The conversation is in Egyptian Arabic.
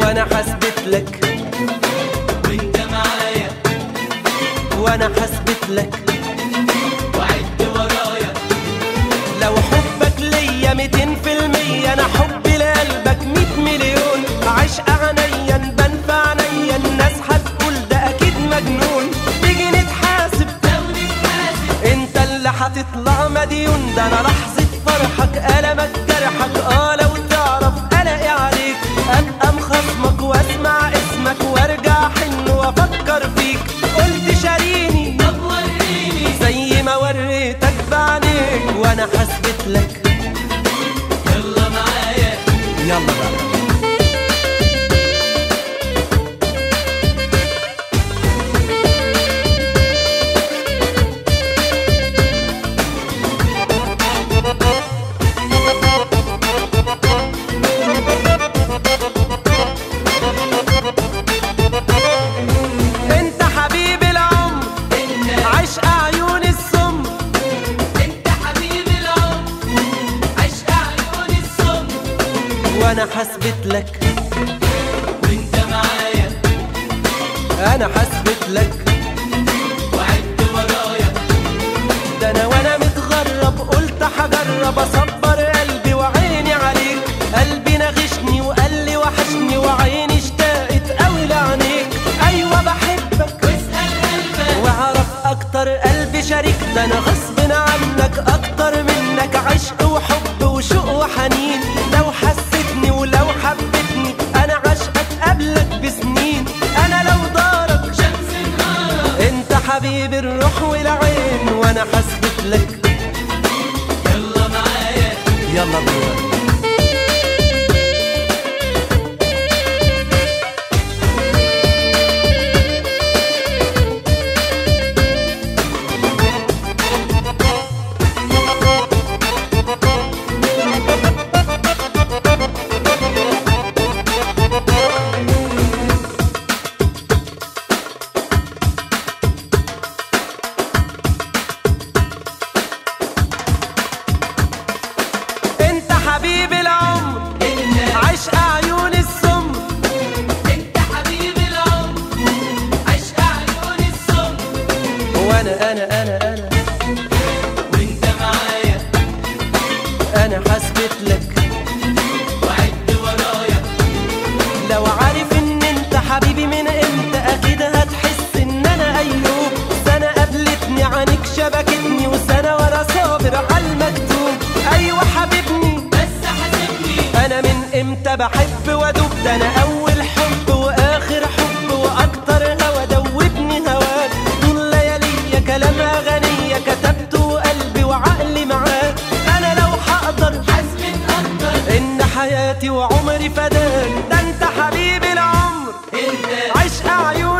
وانا حسبت لك وانت معايا وانا حسبت لك وعد ورايا لو حبك ليا ميتين في المية انا حبي لقلبك ميت مليون عشق عينيا نبان في عينيا الناس هتقول ده اكيد مجنون تيجي نتحاسب لو نتحاسب انت اللي هتطلع مديون ده انا لحظة فرحك ألمك جرحك اه لو تعرف الاقي عليك ابقى مخصمك واسمع اسمك وارجع حن وافكر فيك قلت شاريني طب وريني زي ما وريتك بعينيك وانا حسبت لك يلا معايا يلا بقى انت حبيب العمر انت عشق عيون السم انت حبيب العمر عشق عيون الصم وانا حسبت لك وانت معايا انا حسبت لك وعد ورايا ده انا وانا متغرب قلت هجرب اصبر قلبي وعيني عليك قلبي نغشني وقال لي وحشني وعيني اشتاقت قوي لعينيك ايوه بحبك واسأل قلبك واعرف اكتر قلبي شريك ده انا غصب عنك اكتر منك عشق وحب وشوق وحنين لو حسيتني ولو حبيتني انا عشقك قبلك بسنين انا لو دارك شمس نهارك انت حبيب الروح والعين وانا حسبت لك يلا معايا يلا بينا انت حبيب العمر انت عشق عيون السم انت حبيب العمر عشق عيون الصم وانا انا انا انا وانت معايا انا حسبت لك وعد ورايا لو عارف ان انت حبيبي من امتى اكيد هتحس ان انا ايوب سنة قابلتني عنك شبكتني وسنة ورا صابر على المكتوب ايوه حبيبني بس حاسبني انا من امتى بحب وادوب ده انا اول حب واخر حب واكتر هوا دوبني هواك طول ليالي كلام اغنية كتبته قلبي وعقلي معاك انا لو هقدر حسبت اكتر ان حياتي وعمري فداك ده انت حبيب العمر انت عشق عيون